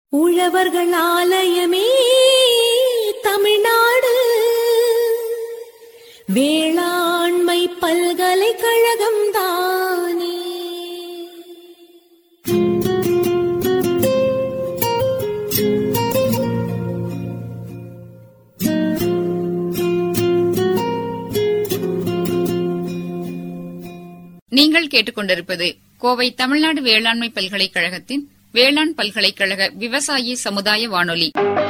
உழவர்கள் ஆலயமே தமிழ்நாடு வேளாண்மை பல்கலைக்கழகம் தானே நீங்கள் கேட்டுக்கொண்டிருப்பது கோவை தமிழ்நாடு வேளாண்மை பல்கலைக்கழகத்தின் வேளாண் பல்கலைக்கழக விவசாயி சமுதாய வானொலி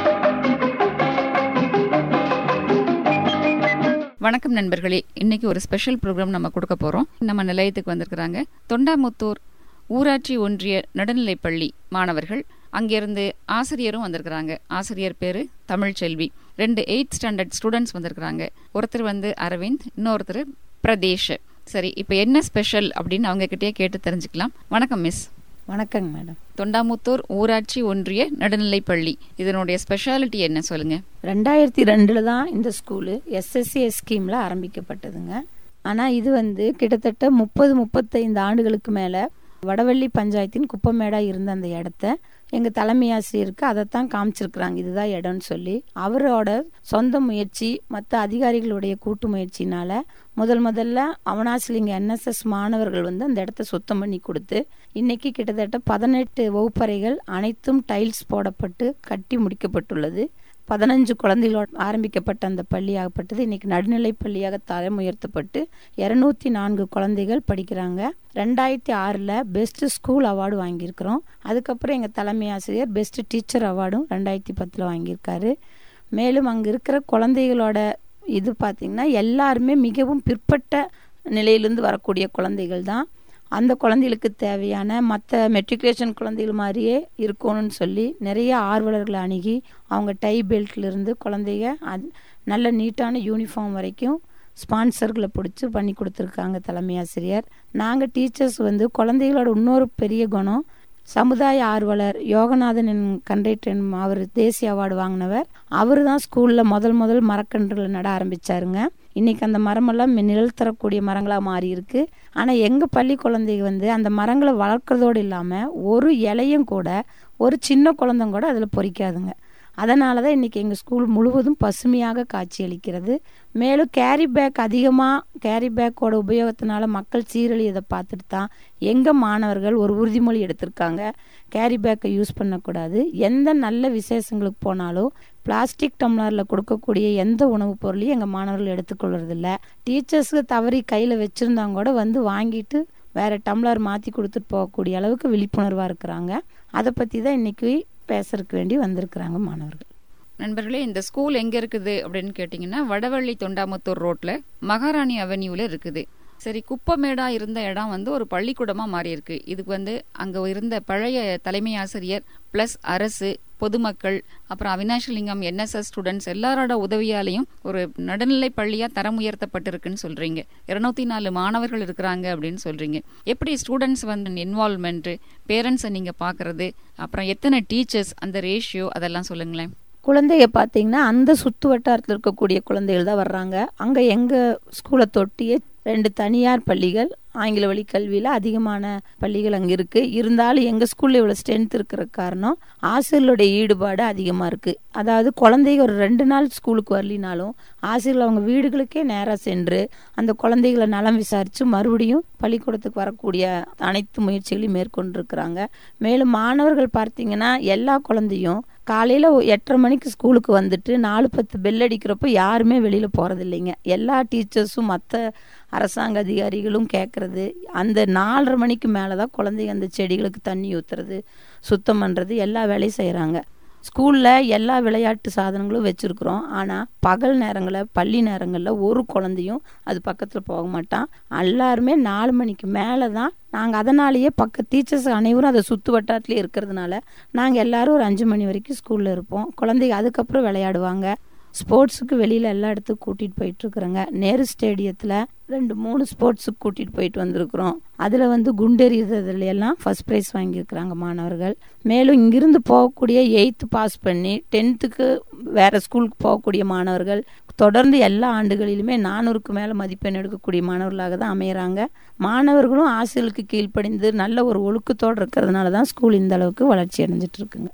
வணக்கம் நண்பர்களே இன்னைக்கு ஒரு ஸ்பெஷல் ப்ரோக்ராம் நம்ம கொடுக்க போறோம் நம்ம நிலையத்துக்கு வந்திருக்கிறாங்க தொண்டாமுத்தூர் ஊராட்சி ஒன்றிய நடுநிலைப்பள்ளி மாணவர்கள் அங்கிருந்து ஆசிரியரும் வந்திருக்கிறாங்க ஆசிரியர் பேரு தமிழ்ச்செல்வி ரெண்டு எயிட் ஸ்டாண்டர்ட் ஸ்டூடெண்ட்ஸ் வந்திருக்கிறாங்க ஒருத்தர் வந்து அரவிந்த் இன்னொருத்தர் பிரதேஷ் சரி இப்போ என்ன ஸ்பெஷல் அப்படின்னு அவங்க கிட்டயே கேட்டு தெரிஞ்சுக்கலாம் வணக்கம் மிஸ் வணக்கங்க மேடம் தொண்டாமுத்தூர் ஊராட்சி ஒன்றிய நடுநிலைப்பள்ளி இதனுடைய ஸ்பெஷாலிட்டி என்ன சொல்லுங்க ரெண்டாயிரத்தி ரெண்டில் தான் இந்த ஸ்கூலு எஸ்எஸ்சிஎஸ் ஸ்கீமில் ஆரம்பிக்கப்பட்டதுங்க ஆனால் இது வந்து கிட்டத்தட்ட முப்பது முப்பத்தைந்து ஆண்டுகளுக்கு மேலே வடவள்ளி பஞ்சாயத்தின் குப்பமேடாக இருந்த அந்த இடத்த எங்கள் தலைமை ஆசிரியருக்கு அதைத்தான் காமிச்சிருக்கிறாங்க இதுதான் இடம்னு சொல்லி அவரோட சொந்த முயற்சி மற்ற அதிகாரிகளுடைய கூட்டு முயற்சினால முதல் முதல்ல அவனாசிலிங்க என்எஸ்எஸ் மாணவர்கள் வந்து அந்த இடத்த சுத்தம் பண்ணி கொடுத்து இன்னைக்கு கிட்டத்தட்ட பதினெட்டு வகுப்பறைகள் அனைத்தும் டைல்ஸ் போடப்பட்டு கட்டி முடிக்கப்பட்டுள்ளது பதினஞ்சு குழந்தைகளோட ஆரம்பிக்கப்பட்ட அந்த பள்ளி ஆகப்பட்டது இன்னைக்கு நடுநிலை பள்ளியாக தரம் உயர்த்தப்பட்டு இரநூத்தி நான்கு குழந்தைகள் படிக்கிறாங்க ரெண்டாயிரத்தி ஆறில் பெஸ்ட் ஸ்கூல் அவார்டு வாங்கியிருக்கிறோம் அதுக்கப்புறம் எங்கள் தலைமை ஆசிரியர் பெஸ்ட் டீச்சர் அவார்டும் ரெண்டாயிரத்தி பத்தில் வாங்கியிருக்காரு மேலும் அங்கே இருக்கிற குழந்தைகளோட இது பார்த்திங்கன்னா எல்லாருமே மிகவும் பிற்பட்ட நிலையிலிருந்து வரக்கூடிய குழந்தைகள் தான் அந்த குழந்தைகளுக்கு தேவையான மற்ற மெட்ரிகுலேஷன் குழந்தைகள் மாதிரியே இருக்கணும்னு சொல்லி நிறைய ஆர்வலர்களை அணுகி அவங்க டை பெல்ட்லேருந்து குழந்தைங்க அது நல்ல நீட்டான யூனிஃபார்ம் வரைக்கும் ஸ்பான்சர்களை பிடிச்சி பண்ணி கொடுத்துருக்காங்க தலைமை ஆசிரியர் நாங்கள் டீச்சர்ஸ் வந்து குழந்தைகளோட இன்னொரு பெரிய குணம் சமுதாய ஆர்வலர் யோகநாதன் என் கண்டக்டர் அவர் தேசிய அவார்டு வாங்கினவர் அவர் தான் ஸ்கூலில் முதல் முதல் மரக்கன்றுகளை நட ஆரம்பிச்சாருங்க இன்னைக்கு அந்த மரமெல்லாம் நிழல் தரக்கூடிய மரங்களாக மாறி இருக்கு ஆனால் எங்கள் பள்ளி குழந்தைங்க வந்து அந்த மரங்களை வளர்க்குறதோடு இல்லாமல் ஒரு இலையும் கூட ஒரு சின்ன குழந்தைங்க கூட அதில் பொறிக்காதுங்க அதனால தான் இன்றைக்கி எங்கள் ஸ்கூல் முழுவதும் பசுமையாக காட்சியளிக்கிறது மேலும் கேரி பேக் அதிகமாக கேரி பேக்கோட உபயோகத்தினால மக்கள் சீரழியதை பார்த்துட்டு தான் எங்கள் மாணவர்கள் ஒரு உறுதிமொழி எடுத்திருக்காங்க கேரி பேக்கை யூஸ் பண்ணக்கூடாது எந்த நல்ல விசேஷங்களுக்கு போனாலும் பிளாஸ்டிக் டம்ளரில் கொடுக்கக்கூடிய எந்த உணவுப் பொருளையும் எங்கள் மாணவர்கள் எடுத்துக்கொள்றதில்ல டீச்சர்ஸுக்கு தவறி கையில் வச்சுருந்தாங்க கூட வந்து வாங்கிட்டு வேறு டம்ளர் மாற்றி கொடுத்துட்டு போகக்கூடிய அளவுக்கு விழிப்புணர்வாக இருக்கிறாங்க அதை பற்றி தான் இன்றைக்கி பேசுறதுக்கு வேண்டி வந்திருக்கிறாங்க மாணவர்கள் நண்பர்களே இந்த ஸ்கூல் எங்க இருக்குது அப்படின்னு கேட்டிங்கன்னா வடவள்ளி தொண்டாமுத்தூர் ரோட்ல மகாராணி அவென்யூல இருக்குது சரி குப்பமேடா இருந்த இடம் வந்து ஒரு பள்ளிக்கூடமா மாறி இருக்கு இதுக்கு வந்து அங்க இருந்த பழைய தலைமை ஆசிரியர் பிளஸ் அரசு பொதுமக்கள் அப்புறம் அவினாஷலிங்கம் என்எஸ்எஸ் ஸ்டூடெண்ட்ஸ் எல்லாரோட உதவியாலையும் ஒரு நடுநிலை பள்ளியா தரம் உயர்த்தப்பட்டிருக்குன்னு சொல்றீங்க இருநூத்தி நாலு மாணவர்கள் இருக்கிறாங்க அப்படின்னு சொல்றீங்க எப்படி ஸ்டூடெண்ட்ஸ் வந்து இன்வால்மெண்ட் பேரண்ட்ஸை நீங்க பாக்குறது அப்புறம் எத்தனை டீச்சர்ஸ் அந்த ரேஷியோ அதெல்லாம் சொல்லுங்களேன் குழந்தைய பார்த்தீங்கன்னா அந்த சுற்று வட்டாரத்தில் இருக்கக்கூடிய குழந்தைகள் தான் வர்றாங்க அங்கே எங்கள் ஸ்கூலை தொட்டியே ரெண்டு தனியார் பள்ளிகள் ஆங்கில வழி கல்வியில் அதிகமான பள்ளிகள் அங்கே இருக்குது இருந்தாலும் எங்கள் ஸ்கூலில் இவ்வளோ ஸ்ட்ரென்த் இருக்கிற காரணம் ஆசிரியர்களுடைய ஈடுபாடு அதிகமாக இருக்குது அதாவது குழந்தைங்க ஒரு ரெண்டு நாள் ஸ்கூலுக்கு வரலினாலும் ஆசிரியர்கள் அவங்க வீடுகளுக்கே நேராக சென்று அந்த குழந்தைகளை நலம் விசாரித்து மறுபடியும் பள்ளிக்கூடத்துக்கு வரக்கூடிய அனைத்து முயற்சிகளையும் மேற்கொண்டிருக்கிறாங்க மேலும் மாணவர்கள் பார்த்தீங்கன்னா எல்லா குழந்தையும் காலையில் எட்டரை மணிக்கு ஸ்கூலுக்கு வந்துட்டு நாலு பத்து பெல் அடிக்கிறப்போ யாருமே வெளியில் போகிறதில்லைங்க எல்லா டீச்சர்ஸும் மற்ற அரசாங்க அதிகாரிகளும் கேட்குறது அந்த நாலரை மணிக்கு மேலே தான் குழந்தைங்க அந்த செடிகளுக்கு தண்ணி ஊற்றுறது சுத்தம் பண்ணுறது எல்லா வேலையும் செய்கிறாங்க ஸ்கூலில் எல்லா விளையாட்டு சாதனங்களும் வச்சுருக்குறோம் ஆனால் பகல் நேரங்களில் பள்ளி நேரங்களில் ஒரு குழந்தையும் அது பக்கத்தில் போக மாட்டான் எல்லாருமே நாலு மணிக்கு மேலே தான் நாங்கள் அதனாலேயே பக்க டீச்சர்ஸ் அனைவரும் அதை சுற்று வட்டாரத்துலேயே இருக்கிறதுனால நாங்கள் எல்லோரும் ஒரு அஞ்சு மணி வரைக்கும் ஸ்கூலில் இருப்போம் குழந்தைங்க அதுக்கப்புறம் விளையாடுவாங்க ஸ்போர்ட்ஸுக்கு வெளியில் எல்லா இடத்துக்கும் கூட்டிகிட்டு போயிட்டுருக்குறோங்க நேரு ஸ்டேடியத்தில் ரெண்டு மூணு ஸ்போர்ட்ஸுக்கு கூட்டிகிட்டு போயிட்டு வந்திருக்கிறோம் அதில் வந்து குண்டெறியதுல எல்லாம் ஃபஸ்ட் ப்ரைஸ் வாங்கியிருக்கிறாங்க மாணவர்கள் மேலும் இங்கிருந்து போகக்கூடிய எயித்து பாஸ் பண்ணி டென்த்துக்கு வேறு ஸ்கூலுக்கு போகக்கூடிய மாணவர்கள் தொடர்ந்து எல்லா ஆண்டுகளிலுமே நானூறுக்கு மேலே மதிப்பெண் எடுக்கக்கூடிய மாணவர்களாக தான் அமையிறாங்க மாணவர்களும் ஆசிரியர்களுக்கு கீழ்ப்படிந்து நல்ல ஒரு ஒழுக்கத்தோடு இருக்கிறதுனால தான் ஸ்கூல் இந்த அளவுக்கு வளர்ச்சி அடைஞ்சிட்டு இருக்குங்க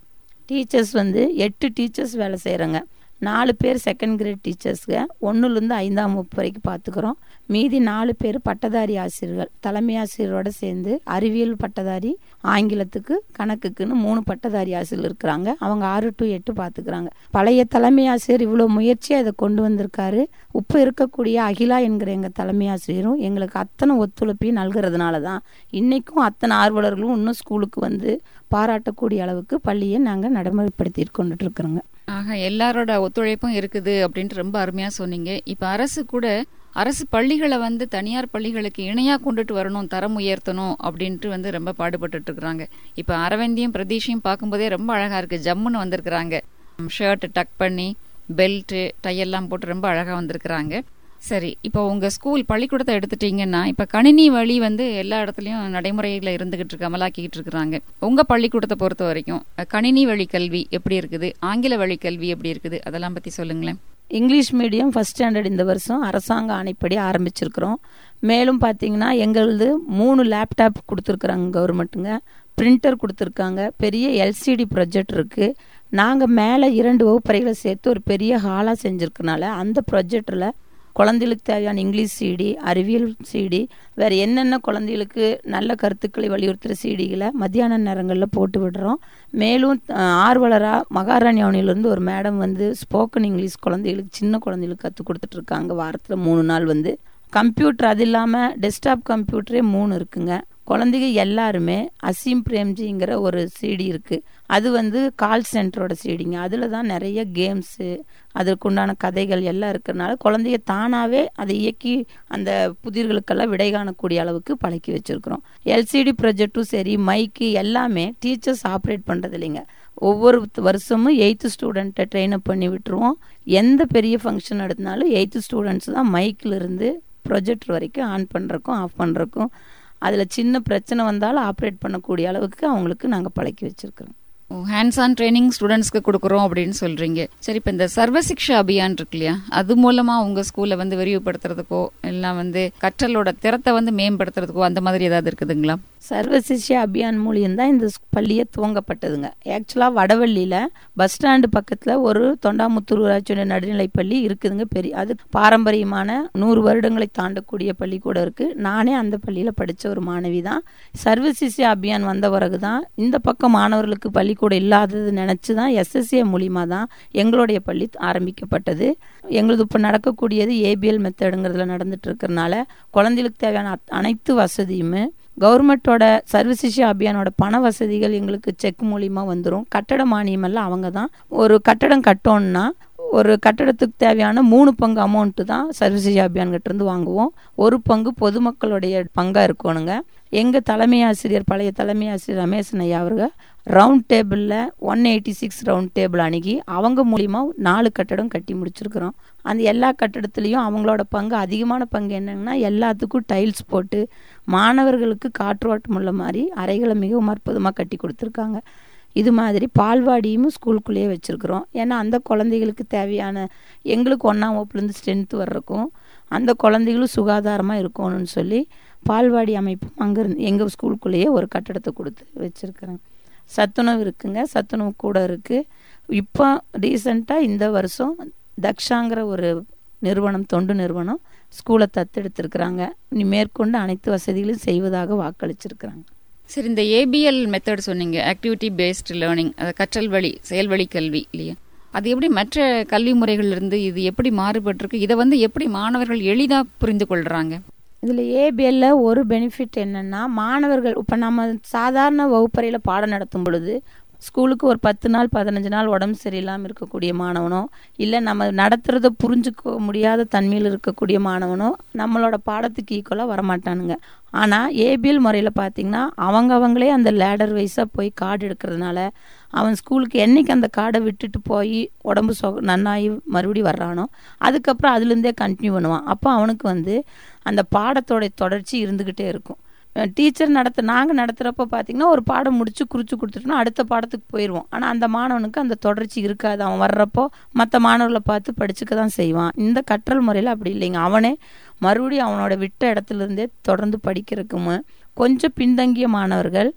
டீச்சர்ஸ் வந்து எட்டு டீச்சர்ஸ் வேலை செய்கிறோங்க நாலு பேர் செகண்ட் கிரேட் டீச்சர்ஸுங்க ஒன்றுலேருந்து ஐந்தாம் வகுப்பு வரைக்கும் பார்த்துக்குறோம் மீதி நாலு பேர் பட்டதாரி ஆசிரியர்கள் தலைமை ஆசிரியரோட சேர்ந்து அறிவியல் பட்டதாரி ஆங்கிலத்துக்கு கணக்குக்குன்னு மூணு பட்டதாரி ஆசிரியர் இருக்கிறாங்க அவங்க ஆறு டு எட்டு பார்த்துக்கிறாங்க பழைய தலைமை ஆசிரியர் இவ்வளோ முயற்சியாக இதை கொண்டு வந்திருக்காரு இப்போ இருக்கக்கூடிய அகிலா என்கிற எங்கள் தலைமை ஆசிரியரும் எங்களுக்கு அத்தனை ஒத்துழைப்பையும் நல்கிறதுனால தான் இன்றைக்கும் அத்தனை ஆர்வலர்களும் இன்னும் ஸ்கூலுக்கு வந்து பாராட்டக்கூடிய அளவுக்கு பள்ளியை நாங்கள் நடைமுறைப்படுத்தி கொண்டுட்டு இருக்கிறோங்க ஆக எல்லாரோட ஒத்துழைப்பும் இருக்குது அப்படின்ட்டு ரொம்ப அருமையா சொன்னீங்க இப்ப அரசு கூட அரசு பள்ளிகளை வந்து தனியார் பள்ளிகளுக்கு இணையா கொண்டுட்டு வரணும் தரம் உயர்த்தணும் அப்படின்ட்டு வந்து ரொம்ப பாடுபட்டுட்டு இருக்கிறாங்க இப்ப அரவிந்தியும் பிரதீஷையும் பார்க்கும்போதே ரொம்ப அழகா இருக்கு ஜம்முன்னு வந்திருக்கிறாங்க ஷர்ட் டக் பண்ணி பெல்ட் டையெல்லாம் போட்டு ரொம்ப அழகா வந்திருக்கிறாங்க சரி இப்போ உங்க ஸ்கூல் பள்ளிக்கூடத்தை எடுத்துட்டீங்கன்னா இப்ப கணினி வழி வந்து எல்லா இடத்துலயும் நடைமுறையில இருந்துகிட்டு இருக்கு அமலாக்கிட்டு இருக்கிறாங்க உங்க பள்ளிக்கூடத்தை பொறுத்த வரைக்கும் அஹ், கணினி வழி கல்வி எப்படி இருக்குது ஆங்கில வழி கல்வி எப்படி இருக்குது அதெல்லாம் பத்தி சொல்லுங்களேன் இங்கிலீஷ் மீடியம் ஃபஸ்ட் ஸ்டாண்டர்ட் இந்த வருஷம் அரசாங்க ஆணைப்படி ஆரம்பிச்சிருக்கிறோம் மேலும் பார்த்தீங்கன்னா எங்களது மூணு லேப்டாப் கொடுத்துருக்குறாங்க கவர்மெண்ட்டுங்க பிரிண்டர் கொடுத்துருக்காங்க பெரிய எல்சிடி ப்ரொஜெக்ட் இருக்குது நாங்கள் மேலே இரண்டு வகுப்பறைகளை சேர்த்து ஒரு பெரிய ஹாலாக செஞ்சுருக்கனால அந்த ப்ரொஜெக்டில் குழந்தைகளுக்கு தேவையான இங்கிலீஷ் சிடி அறிவியல் சிடி வேறு என்னென்ன குழந்தைகளுக்கு நல்ல கருத்துக்களை வலியுறுத்துகிற சிடிகளை மத்தியான நேரங்களில் போட்டு விடுறோம் மேலும் அஹ், ஆர்வலரா மகாராணி அவனிலிருந்து ஒரு மேடம் வந்து ஸ்போக்கன் இங்கிலீஷ் குழந்தைகளுக்கு சின்ன குழந்தைகளுக்கு கற்றுக் கொடுத்துட்டு இருக்காங்க வாரத்தில் மூணு நாள் வந்து கம்ப்யூட்டர் அது இல்லாமல் டெஸ்க்டாப் கம்ப்யூட்டரே மூணு இருக்குங்க குழந்தைங்க எல்லாருமே அசீம் பிரேம்ஜிங்கிற ஒரு சிடி இருக்குது அது வந்து கால் சென்டரோட சிடிங்க அதில் தான் நிறைய கேம்ஸு அதற்குண்டான கதைகள் எல்லாம் இருக்கிறனால குழந்தைய தானாகவே அதை இயக்கி அந்த புதிர்களுக்கெல்லாம் விடை காணக்கூடிய அளவுக்கு பழக்கி வச்சுருக்குறோம் எல்சிடி ப்ரொஜெக்டும் சரி மைக்கு எல்லாமே டீச்சர்ஸ் ஆப்ரேட் பண்ணுறது இல்லைங்க ஒவ்வொரு வருஷமும் எயித்து ஸ்டூடெண்ட்டை ட்ரெயின் அப் பண்ணி விட்டுருவோம் எந்த பெரிய ஃபங்க்ஷன் எடுத்தினாலும் எயித்து ஸ்டூடெண்ட்ஸ் தான் மைக்கில் இருந்து ப்ரொஜெக்டர் வரைக்கும் ஆன் பண்ணுறக்கும் ஆஃப் பண்ணுறக்கும் அதில் சின்ன பிரச்சனை வந்தாலும் ஆப்ரேட் பண்ணக்கூடிய அளவுக்கு அவங்களுக்கு நாங்கள் பழக்கி வச்சுருக்கிறோம் ஹேண்ட்ஸ் ஆன் ட்ரைனிங் ஸ்டூடெண்ட்ஸ்க்கு கொடுக்குறோம் அப்படின்னு சொல்றீங்க சரி இப்போ இந்த சர்வ சிக்ஷா அபியான் இருக்கு இல்லையா அது மூலமா உங்க ஸ்கூல்ல வந்து விரிவுபடுத்துறதுக்கோ இல்லை வந்து கற்றலோட திறத்தை வந்து மேம்படுத்துறதுக்கோ அந்த மாதிரி ஏதாவது இருக்குதுங்களா சர்வ சிஷ்யா அபியான் மூலியம் தான் இந்த ஸ்- பள்ளியே துவங்கப்பட்டதுங்க ஆக்சுவலாக வடவள்ளியில் பஸ் ஸ்டாண்டு பக்கத்தில் ஒரு தொண்டாமுத்தூர் ஊராட்சியோட நடுநிலைப் பள்ளி இருக்குதுங்க பெரிய அது பாரம்பரியமான நூறு வருடங்களை தாண்டக்கூடிய பள்ளி கூட இருக்குது நானே அந்த பள்ளியில் படித்த ஒரு மாணவி தான் சர்வ சிஷ்யா அபியான் வந்த பிறகு தான் இந்த பக்கம் மாணவர்களுக்கு பள்ளிக்கூடம் இல்லாதது நினச்சி தான் எஸ்எஸ்ஏ மூலியமா தான் எங்களுடைய பள்ளி ஆரம்பிக்கப்பட்டது எங்களது இப்போ நடக்கக்கூடியது ஏபிஎல் மெத்தடுங்கிறதுல நடந்துட்டு இருக்கிறனால குழந்தைகளுக்கு தேவையான அத்- அனைத்து வசதியுமே கவர்மெண்ட்டோட சர்வசிஷா அபியானோட பண வசதிகள் எங்களுக்கு செக் மூலியமா வந்துடும் கட்டட மானியம் எல்லாம் அவங்க தான் ஒரு கட்டடம் கட்டோம்னா ஒரு கட்டடத்துக்கு தேவையான மூணு பங்கு அமௌண்ட்டு தான் சர்வசிஷா அபியான் கிட்ட இருந்து வாங்குவோம் ஒரு பங்கு பொதுமக்களுடைய பங்கா இருக்கணுங்க எங்க தலைமை ஆசிரியர் பழைய தலைமை ஆசிரியர் ரமேசன் ஐயா அவர்கள் ரவுண்ட் டேபிளில் one eighty six round table அணுகி அவங்க மூலியமா நாலு கட்டடம் கட்டி முடிச்சிருக்கிறோம் அந்த எல்லா கட்டடத்துலேயும் அவங்களோட பங்கு அதிகமான பங்கு என்னங்கன்னா எல்லாத்துக்கும் டைல்ஸ் போட்டு மாணவர்களுக்கு காற்றோட்டம் உள்ள மாதிரி அறைகளை மிகவும் அற்புதமாக கட்டி கொடுத்துருக்காங்க இது மாதிரி பால்வாடியும் ஸ்கூலுக்குள்ளேயே வச்சுருக்குறோம் ஏன்னா அந்த குழந்தைகளுக்கு தேவையான எங்களுக்கு ஒன்றாம் வகுப்புலேருந்து ஸ்ட்ரென்த் வர்றக்கும் அந்த குழந்தைகளும் சுகாதாரமாக இருக்கணும்னு சொல்லி பால்வாடி அமைப்பும் அங்கே இருந்து எங்கள் ஸ்கூலுக்குள்ளேயே ஒரு கட்டடத்தை கொடுத்து வச்சுருக்குறேன் சத்துணவு இருக்குங்க சத்துணவு கூட இருக்குது இப்போ ரீசண்டாக இந்த வருஷம் தக்ஷாங்கிற ஒரு நிறுவனம் தொண்டு நிறுவனம் ஸ்கூலை தத்தெடுத்திருக்கிறாங்க இனி மேற்கொண்டு அனைத்து வசதிகளையும் செய்வதாக வாக்களிச்சிருக்கிறாங்க சரி இந்த ஏபிஎல் மெத்தட் சொன்னீங்க ஆக்டிவிட்டி பேஸ்டு லேர்னிங் அது கற்றல் வழி செயல்வழி கல்வி இல்லையா அது எப்படி மற்ற கல்வி முறைகள்ல இருந்து இது எப்படி மாறுபட்டிருக்கு இதை வந்து எப்படி மாணவர்கள் எளிதா புரிந்து கொள்றாங்க இதில் ஏபிஎல்ல ஒரு பெனிஃபிட் என்னன்னா மாணவர்கள் இப்போ நம்ம சாதாரண வகுப்பறையில் பாடம் நடத்தும் பொழுது ஸ்கூலுக்கு ஒரு பத்து நாள் பதினஞ்சு நாள் உடம்பு சரியில்லாமல் இருக்கக்கூடிய மாணவனோ இல்லை நம்ம நடத்துறத புரிஞ்சுக்க முடியாத தன்மையில் இருக்கக்கூடிய மாணவனோ நம்மளோட பாடத்துக்கு ஈக்குவலாக வரமாட்டானுங்க ஆனால் ஏபிஎல் முறையில் பார்த்தீங்கன்னா அவங்க அவங்களே அந்த லேடர் வைஸாக போய் கார்டு எடுக்கிறதுனால அவன் ஸ்கூலுக்கு என்னைக்கு அந்த கார்டை விட்டுட்டு போய் உடம்பு சொ நன்னாகி மறுபடியும் வர்றானோ அதுக்கப்புறம் அதுலேருந்தே கண்டினியூ பண்ணுவான் அப்போ அவனுக்கு வந்து அந்த பாடத்தோட தொடர்ச்சி இருந்துக்கிட்டே இருக்கும் டீச்சர் நடத்த நாங்கள் நடத்துகிறப்ப பார்த்தீங்கன்னா ஒரு பாடம் முடிச்சு குறிச்சு கொடுத்துட்டோம்னா அடுத்த பாடத்துக்கு போயிடுவோம் ஆனால் அந்த மாணவனுக்கு அந்த தொடர்ச்சி இருக்காது அவன் வர்றப்போ மற்ற மாணவர்களை பார்த்து படிச்சுக்க தான் செய்வான் இந்த கற்றல் முறையில் அப்படி இல்லைங்க அவனே மறுபடியும் அவனோட விட்ட இடத்துல இருந்தே தொடர்ந்து படிக்கிறதுக்குமே கொஞ்சம் பின்தங்கிய மாணவர்கள்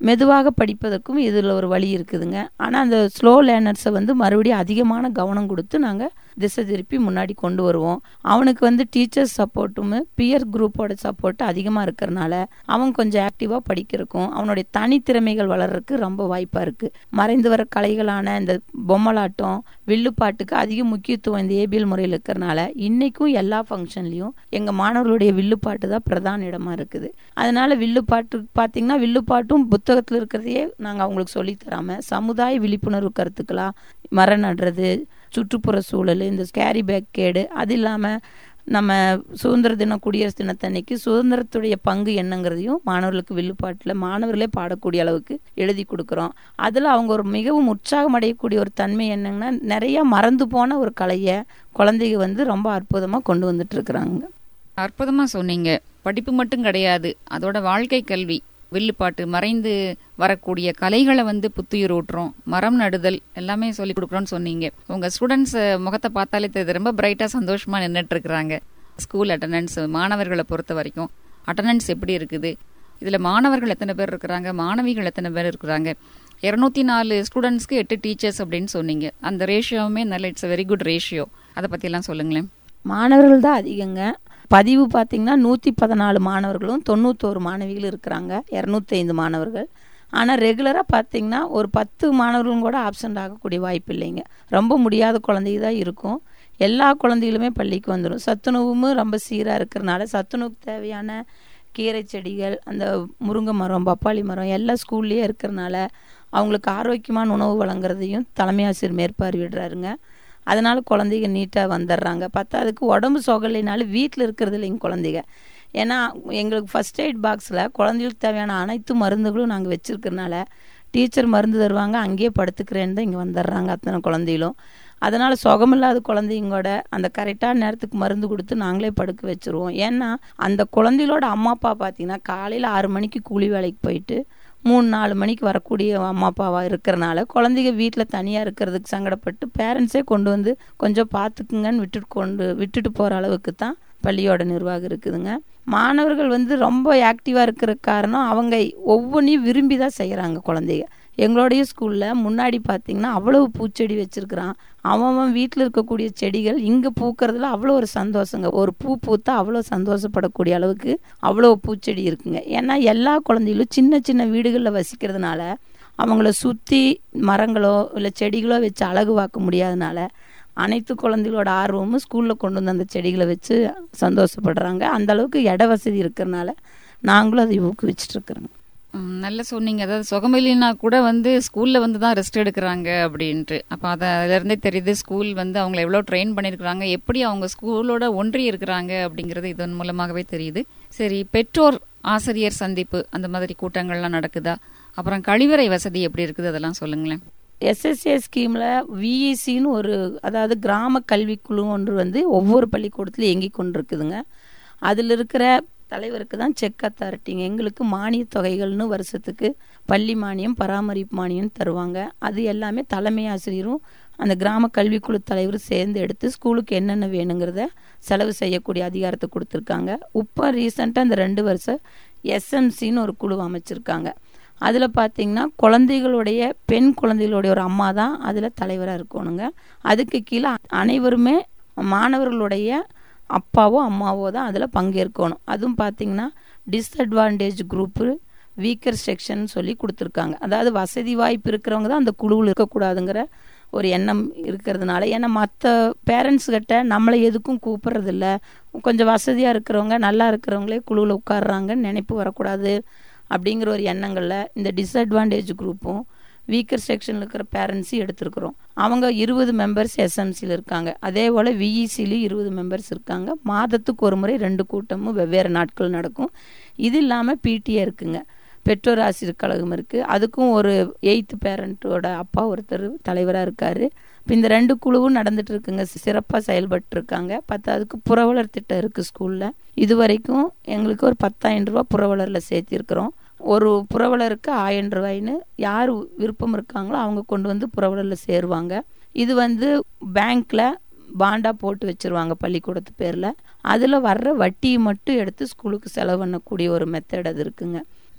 மெதுவாக படிப்பதற்கும் இதில் ஒரு வழி இருக்குதுங்க ஆனால் அந்த ஸ்லோ லேர்னர்ஸை வந்து மறுபடியும் அதிகமான கவனம் கொடுத்து நாங்கள் திசை திருப்பி முன்னாடி கொண்டு வருவோம் அவனுக்கு வந்து டீச்சர்ஸ் சப்போர்ட்டும் பியர் குரூப்போட சப்போர்ட் அதிகமாக இருக்கிறனால அவன் கொஞ்சம் ஆக்டிவாக படிக்கிறக்கும் அவனுடைய தனித்திறமைகள் வளர்றதுக்கு ரொம்ப வாய்ப்பாக இருக்குது மறைந்து வர கலைகளான இந்த பொம்மலாட்டம் வில்லுப்பாட்டுக்கு அதிக முக்கியத்துவம் இந்த ஏபிஎல் முறையில் இருக்கிறனால இன்னைக்கும் எல்லா ஃபங்க்ஷன்லையும் எங்கள் மாணவர்களுடைய வில்லுப்பாட்டு தான் பிரதான இடமா இருக்குது அதனால வில்லுப்பாட்டு பார்த்தீங்கன்னா வில்லுப்பாட்டும் புத்தகத்தில் இருக்கிறதையே நாங்கள் அவங்களுக்கு சொல்லித் தராம சமுதாய விழிப்புணர்வு கருத்துக்களா மரம் நடுறது சுற்றுப்புற சூழல் இந்த கேரி பேக் கேடு அது இல்லாமல் நம்ம சுதந்திர தினம் குடியரசு தினத்தன்னைக்கு சுதந்திரத்துடைய பங்கு என்னங்கிறதையும் மாணவர்களுக்கு வில்லுப்பாட்டில் மாணவர்களே பாடக்கூடிய அளவுக்கு எழுதி கொடுக்குறோம் அதில் அவங்க ஒரு மிகவும் உற்சாகம் அடையக்கூடிய ஒரு தன்மை என்னங்கன்னா நிறைய மறந்து போன ஒரு கலையை குழந்தைங்க வந்து ரொம்ப அற்புதமாக கொண்டு வந்துட்டு இருக்கிறாங்க அற்புதமா சொன்னீங்க படிப்பு மட்டும் கிடையாது அதோட வாழ்க்கை கல்வி வில்லுப்பாட்டு மறைந்து வரக்கூடிய கலைகளை வந்து புத்துயிர் ஊட்டுறோம் மரம் நடுதல் எல்லாமே சொல்லி கொடுக்குறோம்னு சொன்னீங்க உங்க ஸ்டூடெண்ட்ஸ் முகத்தை பார்த்தாலே தெரியுது ரொம்ப பிரைட்டா சந்தோஷமா நின்றுட்டு இருக்கிறாங்க ஸ்கூல் அட்டண்டன்ஸ் மாணவர்களை பொறுத்த வரைக்கும் அட்டண்டன்ஸ் எப்படி இருக்குது இதுல மாணவர்கள் எத்தனை பேர் இருக்கிறாங்க மாணவிகள் எத்தனை பேர் இருக்கிறாங்க இருநூத்தி நாலு ஸ்டூடெண்ட்ஸ்க்கு எட்டு டீச்சர்ஸ் அப்படின்னு சொன்னீங்க அந்த ரேஷியோவுமே நல்ல இட்ஸ் வெரி குட் ரேஷியோ அதை பத்தி எல்லாம் சொல்லுங்களேன் மாணவர்கள் தான் அதிகங்க பதிவு பார்த்தீங்கன்னா நூற்றி பதினாலு மாணவர்களும் தொண்ணூத்தோரு மாணவிகள் இருக்கிறாங்க இரநூத்தைந்து மாணவர்கள் ஆனால் ரெகுலராக பார்த்தீங்கன்னா ஒரு பத்து மாணவர்களும் கூட ஆப்சண்ட் ஆகக்கூடிய வாய்ப்பு இல்லைங்க ரொம்ப முடியாத குழந்தைங்க தான் இருக்கும் எல்லா குழந்தைகளுமே பள்ளிக்கு வந்துடும் சத்துணவும் ரொம்ப சீராக இருக்கிறனால சத்துணவுக்கு தேவையான கீரை செடிகள் அந்த முருங்கை மரம் பப்பாளி மரம் எல்லாம் ஸ்கூல்லேயே இருக்கிறனால அவங்களுக்கு ஆரோக்கியமான உணவு வழங்குறதையும் தலைமை ஆசிரியர் மேற்பார்வையிடுறாருங்க அதனால குழந்தைங்க நீட்டாக வந்துடுறாங்க பத்தாவதுக்கு உடம்பு சொகலைனாலும் வீட்டில் இருக்கிறது இல்லைங்க குழந்தைங்க ஏன்னா எங்களுக்கு ஃபஸ்ட் எய்ட் பாக்ஸில் குழந்தைகளுக்கு தேவையான அனைத்து மருந்துகளும் நாங்கள் வச்சுருக்கறனால டீச்சர் மருந்து தருவாங்க அங்கேயே படுத்துக்கிறேன்னு தான் இங்கே வந்துடுறாங்க அத்தனை குழந்தைகளும் அதனால் சுகமில்லாத குழந்தைங்களோட அந்த கரெக்டான நேரத்துக்கு மருந்து கொடுத்து நாங்களே படுக்க வச்சுருவோம் ஏன்னா அந்த குழந்தைகளோட அம்மா அப்பா பார்த்தீங்கன்னா காலையில் ஆறு மணிக்கு கூலி வேலைக்கு போயிட்டு மூணு நாலு மணிக்கு வரக்கூடிய அம்மா அப்பாவாக இருக்கிறனால குழந்தைங்க வீட்டில் தனியாக இருக்கிறதுக்கு சங்கடப்பட்டு பேரண்ட்ஸே கொண்டு வந்து கொஞ்சம் பார்த்துக்குங்கன்னு விட்டுட்டு கொண்டு விட்டுட்டு போகிற அளவுக்கு தான் பள்ளியோட நிர்வாகம் இருக்குதுங்க மாணவர்கள் வந்து ரொம்ப ஆக்டிவாக இருக்கிற காரணம் அவங்க ஒவ்வொன்றையும் விரும்பி தான் செய்கிறாங்க குழந்தைங்க எங்களுடைய ஸ்கூலில் முன்னாடி பார்த்தீங்கன்னா அவ்வளவு பூச்செடி வச்சுருக்கிறான் அவன் வீட்டில் இருக்கக்கூடிய செடிகள் இங்கே பூக்கிறதுல அவ்வளோ ஒரு சந்தோஷங்க ஒரு பூ பூத்தா அவ்வளோ சந்தோஷப்படக்கூடிய அளவுக்கு அவ்வளோ பூச்செடி இருக்குங்க ஏன்னா எல்லா குழந்தைகளும் சின்ன சின்ன வீடுகளில் வசிக்கிறதுனால அவங்கள சுற்றி மரங்களோ இல்லை செடிகளோ வச்சு அழகு பார்க்க முடியாதனால அனைத்து குழந்தைகளோட ஆர்வமும் ஸ்கூலில் கொண்டு வந்து அந்த செடிகளை வச்சு சந்தோஷப்படுறாங்க அந்த அளவுக்கு இட வசதி இருக்கிறனால நாங்களும் அதை ஊக்குவிச்சிட்டு இருக்கிறோங்க ம், நல்லா சொன்னீங்க அதாவது சுகமில்லைனா கூட வந்து ஸ்கூல்ல வந்து தான் ரெஸ்ட் எடுக்கிறாங்க அப்படின்ட்டு அப்போ அதை அதுல இருந்தே தெரியுது ஸ்கூல் வந்து அவங்களை எவ்வளோ ட்ரெயின் பண்ணியிருக்கிறாங்க எப்படி அவங்க ஸ்கூலோட ஒன்றி இருக்கிறாங்க அப்படிங்கிறது இதன் மூலமாகவே தெரியுது சரி பெற்றோர் ஆசிரியர் சந்திப்பு அந்த மாதிரி கூட்டங்கள்லாம் நடக்குதா அப்புறம் கழிவறை வசதி எப்படி இருக்குது அதெல்லாம் சொல்லுங்களேன் எஸ்எஸ்ஏ ஸ்கீமில் விஇசின்னு ஒரு அதாவது கிராம கல்விக்குழு ஒன்று வந்து ஒவ்வொரு பள்ளிக்கூடத்துலையும் இயங்கி கொண்டிருக்குதுங்க அதில் இருக்கிற தலைவருக்கு தான் செக் அத்தாரிட்டிங்க எங்களுக்கு மானிய தொகைகள்னு வருஷத்துக்கு பள்ளி மானியம் பராமரிப்பு மானியம் தருவாங்க அது எல்லாமே தலைமை ஆசிரியரும் அந்த கிராம கல்விக்குழு தலைவரும் சேர்ந்து எடுத்து ஸ்கூலுக்கு என்னென்ன வேணுங்கிறத செலவு செய்யக்கூடிய அதிகாரத்தை கொடுத்துருக்காங்க இப்போ ரீசெண்டாக இந்த ரெண்டு வருஷம் எஸ்எம்சின்னு ஒரு குழு அமைச்சிருக்காங்க அதில் பார்த்தீங்கன்னா குழந்தைகளுடைய பெண் குழந்தைகளுடைய ஒரு அம்மா தான் அதில் தலைவராக இருக்கணுங்க அதுக்கு கீழே அனைவருமே மாணவர்களுடைய அப்பாவோ அம்மாவோ தான் அதில் பங்கேற்கணும் அதுவும் பார்த்தீங்கன்னா டிஸ்அட்வான்டேஜ் குரூப்பு வீக்கர் செக்ஷன் சொல்லி கொடுத்துருக்காங்க அதாவது வசதி வாய்ப்பு இருக்கிறவங்க தான் அந்த குழுவில் இருக்கக்கூடாதுங்கிற ஒரு எண்ணம் இருக்கிறதுனால ஏன்னா மற்ற பேரண்ட்ஸ் கிட்ட நம்மளை எதுக்கும் கூப்பிட்றதில்ல கொஞ்சம் வசதியாக இருக்கிறவங்க நல்லா இருக்கிறவங்களே குழுவில் உட்காடுறாங்கன்னு நினைப்பு வரக்கூடாது அப்படிங்கிற ஒரு எண்ணங்களில் இந்த டிஸ்அட்வான்டேஜ் குரூப்பும் வீக்கர் செக்ஷனில் இருக்கிற பேரண்ட்ஸையும் எடுத்திருக்கிறோம் அவங்க இருபது மெம்பர்ஸ் எஸ்எம்சியில் இருக்காங்க அதே போல் விஇசிலையும் இருபது மெம்பர்ஸ் இருக்காங்க மாதத்துக்கு ஒரு முறை ரெண்டு கூட்டமும் வெவ்வேறு நாட்கள் நடக்கும் இது இல்லாமல் பிடிஏ இருக்குங்க பெற்றோர் ஆசிரியர் கழகம் இருக்குது அதுக்கும் ஒரு எயித்து பேரண்ட்டோட அப்பா ஒருத்தர் தலைவராக இருக்கார் இப்போ இந்த ரெண்டு குழுவும் நடந்துட்டு இருக்குங்க சிறப்பாக செயல்பட்டு இருக்காங்க பத்தாவதுக்கு புரவலர் திட்டம் இருக்குது ஸ்கூலில் இது வரைக்கும் எங்களுக்கு ஒரு பத்தாயிரம் ரூபா புரவலரில் சேர்த்திருக்கிறோம் ஒரு புரவலருக்கு ஆயிரம் ரூபாய்ன்னு யார் விருப்பம் இருக்காங்களோ அவங்க கொண்டு வந்து புரவலரில் சேருவாங்க இது வந்து பேங்க்கில் பாண்டா போட்டு வச்சிருவாங்க பள்ளிக்கூடத்து பேரில் அதில் வர்ற வட்டியை மட்டும் எடுத்து ஸ்கூலுக்கு செலவு பண்ணக்கூடிய ஒரு மெத்தட் அது இருக்குங்க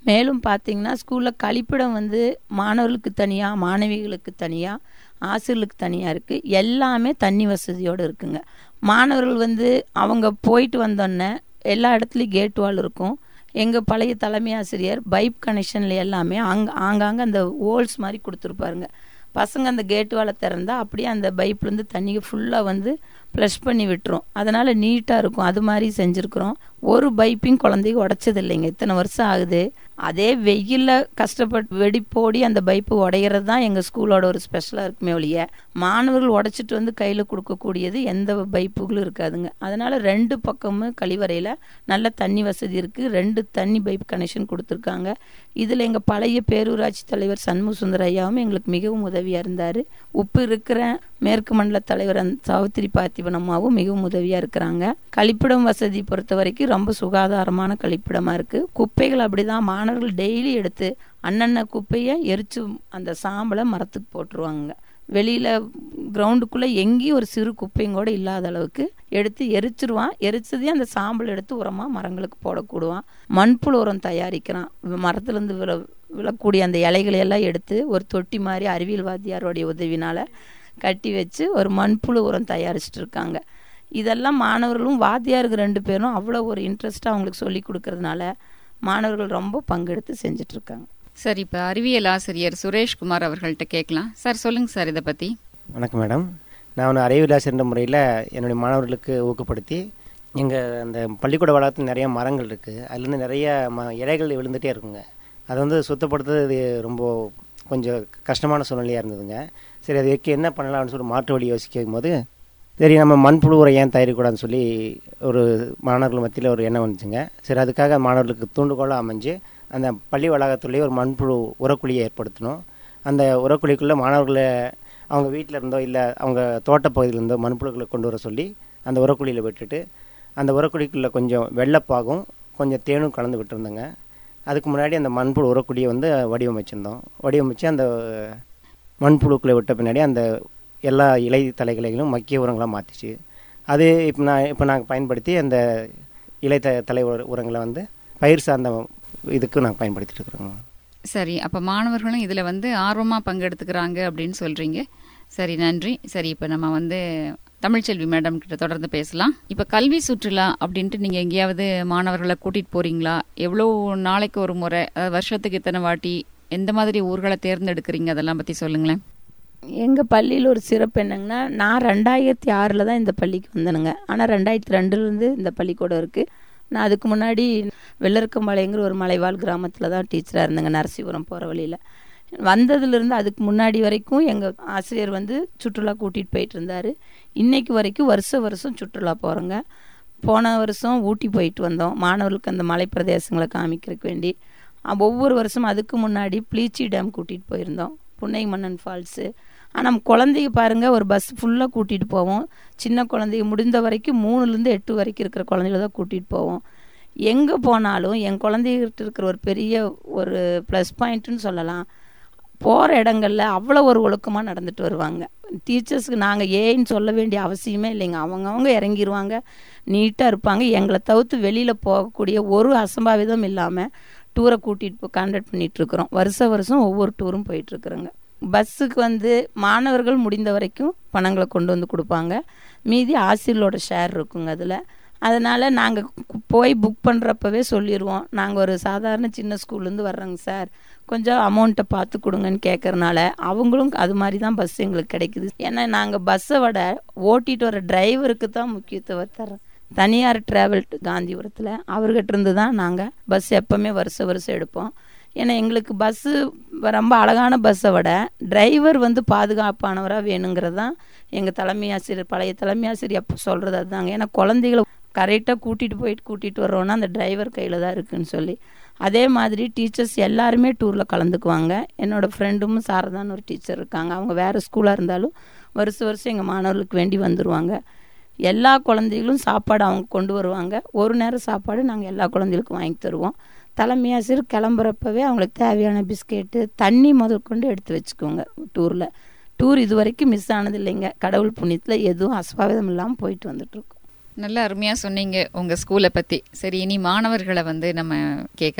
மேலும் பார்த்தீங்கன்னா ஸ்கூலில் கழிப்பிடம் வந்து மாணவர்களுக்கு தனியாக மாணவிகளுக்கு தனியாக ஆசிரியர்களுக்கு தனியாக இருக்குது எல்லாமே தண்ணி வசதியோடு இருக்குங்க மாணவர்கள் வந்து அவங்க போயிட்டு வந்தோடனே எல்லா இடத்துலையும் கேட் வால் இருக்கும் எங்கள் பழைய தலைமை ஆசிரியர் பைப் கனெக்ஷனில் எல்லாமே அங்க ஆங்காங்கே அந்த ஹோல்ஸ் மாதிரி கொடுத்துருப்பாருங்க பசங்க அந்த கேட் வாலை திறந்தா அப்படியே அந்த பைப்லேருந்து தண்ணியை ஃபுல்லாக வந்து ப்ளஷ் பண்ணி விட்டுரும் அதனால் நீட்டாக இருக்கும் அது மாதிரி செஞ்சுருக்குறோம் ஒரு பைப்பையும் குழந்தைக்கு உடைச்சது இல்லைங்க இத்தனை வருஷம் ஆகுது அதே வெயிலில் கஷ்டப்பட்டு வெடிப்போடி அந்த பைப்பு உடையிறது தான் எங்கள் ஸ்கூலோட ஒரு ஸ்பெஷலாக இருக்குமே ஒழிய மாணவர்கள் உடைச்சிட்டு வந்து கையில் கொடுக்கக்கூடியது எந்த பைப்புகளும் இருக்காதுங்க அதனால் ரெண்டு பக்கமும் கழிவறையில் நல்ல தண்ணி வசதி இருக்குது ரெண்டு தண்ணி பைப் கனெக்ஷன் கொடுத்துருக்காங்க இதில் எங்கள் பழைய பேரூராட்சி தலைவர் சண்முக சுந்தர ஐயாவும் எங்களுக்கு மிகவும் உதவியாக இருந்தார் உப்பு இருக்கிற மேற்கு மண்டல தலைவர் அந்த சாவித்திரி பார்த்திபன் அம்மாவும் மிகவும் உதவியாக இருக்கிறாங்க கழிப்பிடம் வசதி பொறுத்த வரைக்கும் ரொம்ப சுகாதாரமான கழிப்பிடமாக இருக்குது குப்பைகள் அப்படி தான் மாணவர்கள் டெய்லி எடுத்து அன்னன்ன குப்பையை எரிச்சு அந்த சாம்பலை மரத்துக்கு போட்டுருவாங்க வெளியில் கிரவுண்டுக்குள்ளே எங்கேயும் ஒரு சிறு குப்பையும் கூட இல்லாத அளவுக்கு எடுத்து எரிச்சிருவான் எரிச்சதையும் அந்த சாம்பல் எடுத்து உரமாக மரங்களுக்கு போடக்கூடுவான் மண்புழு உரம் தயாரிக்கிறான் மரத்துலேருந்து விழ விழக்கூடிய அந்த இலைகளை எல்லாம் எடுத்து ஒரு தொட்டி மாதிரி அறிவியல் வாத்தியாரோடைய உதவினால் கட்டி வச்சு ஒரு மண்புழு உரம் தயாரிச்சிட்டு இருக்காங்க இதெல்லாம் மாணவர்களும் வாத்தியாருக்கு ரெண்டு பேரும் அவ்வளோ ஒரு இன்ட்ரெஸ்ட்டாக அவங்களுக்கு சொல்லி கொடுக்கறதுனால மாணவர்கள் ரொம்ப பங்கெடுத்து செஞ்சுட்டு இருக்காங்க சார் இப்போ அறிவியல் ஆசிரியர் சுரேஷ்குமார் அவர்கள்ட்ட கேட்கலாம் சார் சொல்லுங்க சார் இதை பற்றி வணக்கம் மேடம் நான் ஒரு அறிவியலாசிரியர் முறையில் என்னுடைய மாணவர்களுக்கு ஊக்கப்படுத்தி எங்கள் அந்த பள்ளிக்கூட வளாகத்தில் நிறைய மரங்கள் இருக்குது அதுலேருந்து நிறைய ம இலைகள் விழுந்துகிட்டே இருக்குங்க அதை வந்து சுத்தப்படுத்துறது ரொம்ப கொஞ்சம் கஷ்டமான சூழ்நிலையாக இருந்ததுங்க சரி அதுக்கு என்ன பண்ணலாம்னு சொல்லி மாற்று வழி யோசிக்கும் போது சரி நம்ம மண்புழு உரம் ஏன் தயாரிக்கூடாதுன்னு சொல்லி ஒரு மாணவர்கள் மத்தியில் ஒரு எண்ணம் வந்துச்சுங்க சரி அதுக்காக மாணவர்களுக்கு தூண்டுகோலாக அமைஞ்சு அந்த பள்ளி வளாகத்துலேயே ஒரு மண்புழு உரக்குழியை ஏற்படுத்தணும் அந்த உரக்குழிக்குள்ளே மாணவர்களை அவங்க வீட்டில் இருந்தோ இல்லை அவங்க தோட்டப்பகுதியில் இருந்தோ மண்புழுக்களை கொண்டு வர சொல்லி அந்த உரக்குழியில் விட்டுட்டு அந்த உரக்குழிக்குள்ளே கொஞ்சம் வெள்ளப்பாகும் கொஞ்சம் தேனும் கலந்து விட்டுருந்தோங்க அதுக்கு முன்னாடி அந்த மண்புழு உரக்குழியை வந்து வடிவமைச்சிருந்தோம் வடிவமைச்சு அந்த மண்புழுக்களை விட்ட பின்னாடி அந்த எல்லா இலை தலைகளையும் மக்கிய உரங்களாக மாற்றிச்சு அது இப்போ நான் இப்போ நாங்கள் பயன்படுத்தி அந்த இலை த தலை உர- உரங்களை வந்து பயிர் சார்ந்த இதுக்கு நாங்கள் பயன்படுத்திட்டு இருக்கிறோங்க சரி அப்போ மாணவர்களும் இதில் வந்து ஆர்வமாக பங்கெடுத்துக்கிறாங்க அப்படின்னு சொல்கிறீங்க சரி நன்றி சரி இப்போ நம்ம வந்து தமிழ்ச்செல்வி மேடம் கிட்ட தொடர்ந்து பேசலாம் இப்போ கல்வி சுற்றுலா அப்படின்ட்டு நீங்கள் எங்கேயாவது மாணவர்களை கூட்டிகிட்டு போகிறீங்களா எவ்வளோ நாளைக்கு ஒரு முறை அதாவது வருஷத்துக்கு இத்தனை வாட்டி எந்த மாதிரி ஊர்களை தேர்ந்தெடுக்கிறீங்க அதெல்லாம் பற்றி சொல்லுங்களேன் எங்கள் பள்ளியில் ஒரு சிறப்பு என்னங்கன்னா நான் ரெண்டாயிரத்தி ஆறில் தான் இந்த பள்ளிக்கு வந்தேனுங்க ஆனால் ரெண்டாயிரத்தி ரெண்டுலேருந்து இந்த பள்ளிக்கூடம் இருக்குது நான் அதுக்கு முன்னாடி வெள்ளருக்கம்பாளையங்கிற ஒரு மலைவாழ் கிராமத்தில் தான் டீச்சராக இருந்தேங்க நரசிபுரம் போகிற வழியில் வந்ததுலேருந்து அதுக்கு முன்னாடி வரைக்கும் எங்கள் ஆசிரியர் வந்து சுற்றுலா கூட்டிகிட்டு போயிட்டு இருந்தார் இன்னைக்கு வரைக்கும் வருஷ வருஷம் சுற்றுலா போகிறோங்க போன வருஷம் ஊட்டி போயிட்டு வந்தோம் மாணவர்களுக்கு அந்த மலை பிரதேசங்களை காமிக்கிறதுக்கு வேண்டி அஹ் ஒவ்வொரு வருஷம் அதுக்கு முன்னாடி ப்ளீச்சி டேம் கூட்டிகிட்டு போயிருந்தோம் புன்னை மன்னன் ஃபால்ஸு ஆனால் நம்ம குழந்தைய பாருங்கள் ஒரு பஸ் ஃபுல்லாக கூட்டிகிட்டு போவோம் சின்ன குழந்தைங்க முடிந்த வரைக்கும் மூணுலேருந்து எட்டு வரைக்கும் இருக்கிற குழந்தைகள தான் கூட்டிகிட்டு போவோம் எங்கே போனாலும் என் குழந்தைகிட்ட இருக்கிற ஒரு பெரிய ஒரு ப்ளஸ் பாயிண்ட்டுன்னு சொல்லலாம் போகிற இடங்கள்ல அவ்வளோ ஒரு ஒழுக்கமாக நடந்துட்டு வருவாங்க டீச்சர்ஸ்க்கு நாங்கள் ஏன்னு சொல்ல வேண்டிய அவசியமே இல்லைங்க அவங்கவுங்க இறங்கிடுவாங்க நீட்டாக இருப்பாங்க எங்களை தவிர்த்து வெளியில் போகக்கூடிய ஒரு அசம்பாவிதம் இல்லாமல் டூரை கூட்டிகிட்டு போ கான்டாக்ட் பண்ணிகிட்ருக்குறோம் வருஷ வருஷம் ஒவ்வொரு டூரும் போயிட்டுருக்குறோங்க பஸ்ஸுக்கு வந்து மாணவர்கள் முடிந்த வரைக்கும் பணங்களை கொண்டு வந்து கொடுப்பாங்க மீதி ஆசிரியர்களோட ஷேர் இருக்குங்க அதில் அதனால் நாங்கள் போய் புக் பண்ணுறப்பவே சொல்லிடுவோம் நாங்கள் ஒரு சாதாரண சின்ன ஸ்கூல்லேருந்து வர்றோங்க சார் கொஞ்சம் அமௌண்ட்டை பார்த்து கொடுங்கன்னு கேட்கறனால அவங்களும் அது மாதிரி தான் பஸ் எங்களுக்கு கிடைக்குது ஏன்னா நாங்கள் பஸ்ஸை விட ஓட்டிட்டு வர டிரைவருக்கு தான் முக்கியத்துவம் தர்றோம் தனியார் டிராவல் காந்திபுரத்தில் அவர்கிட்ட இருந்து தான் நாங்கள் பஸ் எப்போவுமே வருஷம் வருஷம் எடுப்போம் ஏன்னா எங்களுக்கு பஸ்ஸு ரொம்ப அழகான பஸ்ஸை விட டிரைவர் வந்து பாதுகாப்பானவராக வேணுங்கிறது தான் எங்கள் தலைமை ஆசிரியர் பழைய தலைமை ஆசிரியர் அப்போ சொல்கிறது அதுதாங்க ஏன்னா குழந்தைகளை கரெக்டாக கூட்டிகிட்டு போயிட்டு கூட்டிகிட்டு வர்றோன்னா அந்த டிரைவர் கையில் தான் இருக்குன்னு சொல்லி அதே மாதிரி டீச்சர்ஸ் எல்லாருமே டூரில் கலந்துக்குவாங்க என்னோடய ஃப்ரெண்டும் சாரதான்னு ஒரு டீச்சர் இருக்காங்க அவங்க வேறு ஸ்கூலாக இருந்தாலும் வருஷம் வருஷம் எங்கள் மாணவர்களுக்கு வேண்டி வந்துடுவாங்க எல்லா குழந்தைகளும் சாப்பாடு அவங்க கொண்டு வருவாங்க ஒரு நேரம் சாப்பாடு நாங்கள் எல்லா குழந்தைகளுக்கும் வாங்கி தருவோம் தலைமை ஆசிரியர் கிளம்புறப்பவே அவங்களுக்கு தேவையான பிஸ்கெட்டு தண்ணி முதல் கொண்டு எடுத்து வச்சுக்கோங்க டூரில் டூர் இது வரைக்கும் மிஸ் ஆனது இல்லைங்க கடவுள் புண்ணியத்தில் எதுவும் அசம்பாவிதம் இல்லாமல் போயிட்டு வந்துட்டுருக்கோம் நல்ல அருமையாக சொன்னீங்க உங்கள் ஸ்கூலை பற்றி சரி இனி மாணவர்களை வந்து நம்ம கேட்கலாம்